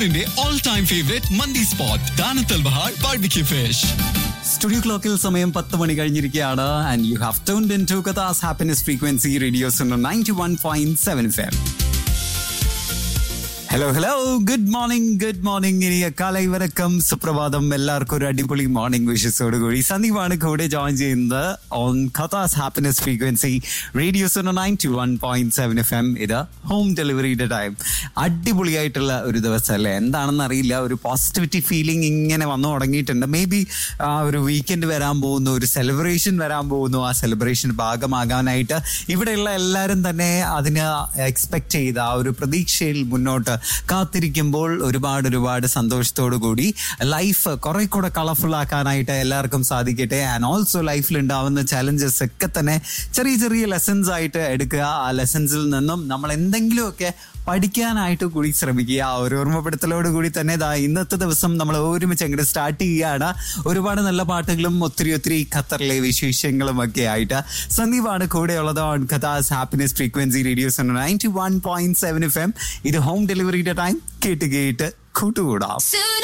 ന്റെ all time favourite മന്തി spot ദാനത്തൽ ബഹാർ ബാർബിക്യൂ ഫിഷ് സ്റ്റുഡിയോ ക്ലോക്കിൽ സമയം പത്ത് മണി കഴിഞ്ഞിരിക്കുകയാണ് and you have turn in to കഥാസ് happiness frequency radio's ninety one point seven FM hello hello good morning good morning ഇനി കാലൈ വരക്കം സുപ്രഭാതം എല്ലാവർക്കും ഒരു അടിപൊളി മോർണിംഗ് വിഷസോട് കൂടി സന്ദീപാണ് കൂടെ ജോയിൻ ചെയ്യുന്നത് ഓൺ കഥാസ് happiness frequency radio's ninety one point seven F M ഇത് ഹോം ഡെലിവറിയുടെ ടൈം അടിപൊളിയായിട്ടുള്ള ഒരു ദിവസം അല്ലേ എന്താണെന്ന് അറിയില്ല ഒരു പോസിറ്റിവിറ്റി ഫീലിംഗ് ഇങ്ങനെ വന്നു തുടങ്ങിയിട്ടുണ്ട് മേ ബി ആ ഒരു വീക്കെൻഡ് വരാൻ പോകുന്നു ഒരു സെലിബ്രേഷൻ വരാൻ പോകുന്നു ആ സെലിബ്രേഷൻ ഭാഗമാകാനായിട്ട് ഇവിടെയുള്ള എല്ലാവരും തന്നെ അതിന് എക്സ്പെക്ട് ചെയ്ത ആ ഒരു പ്രതീക്ഷയിൽ മുന്നോട്ട് കാത്തിരിക്കുമ്പോൾ ഒരുപാട് ഒരുപാട് സന്തോഷത്തോടു കൂടി ലൈഫ് കുറെ കൂടെ കളർഫുൾ ആക്കാനായിട്ട് എല്ലാവർക്കും സാധിക്കട്ടെ ആൻഡ് ഓൾസോ ലൈഫിൽ ഉണ്ടാവുന്ന ചലഞ്ചസ് ഒക്കെ തന്നെ ചെറിയ ചെറിയ ലെസൺസ് ആയിട്ട് എടുക്കുക ആ ലെസൺസിൽ നിന്നും നമ്മൾ എന്തെങ്കിലുമൊക്കെ പഠിക്കാനായിട്ട് കൂടി ശ്രമിക്കുക ആ ഒരു ഓർമ്മപ്പെടുത്തലോട് കൂടി തന്നെ ഇതാ ഇന്നത്തെ ദിവസം നമ്മൾ ഒരുമിച്ച് അങ്ങോട്ട് സ്റ്റാർട്ട് ചെയ്യുകയാണ് ഒരുപാട് നല്ല പാട്ടുകളും ഒത്തിരി ഒത്തിരി ഖത്തറിലെ വിശേഷങ്ങളും ഒക്കെ ആയിട്ട് സന്ദീപാണ് കൂടെയുള്ളത് ഓൺ കഥാസ് happiness frequency radio's ninety one point seven F M ഇത് ഹോം ഡെലിവറിയുടെ ടൈം കേട്ട് കേട്ട് കൂട്ടുകൂടാം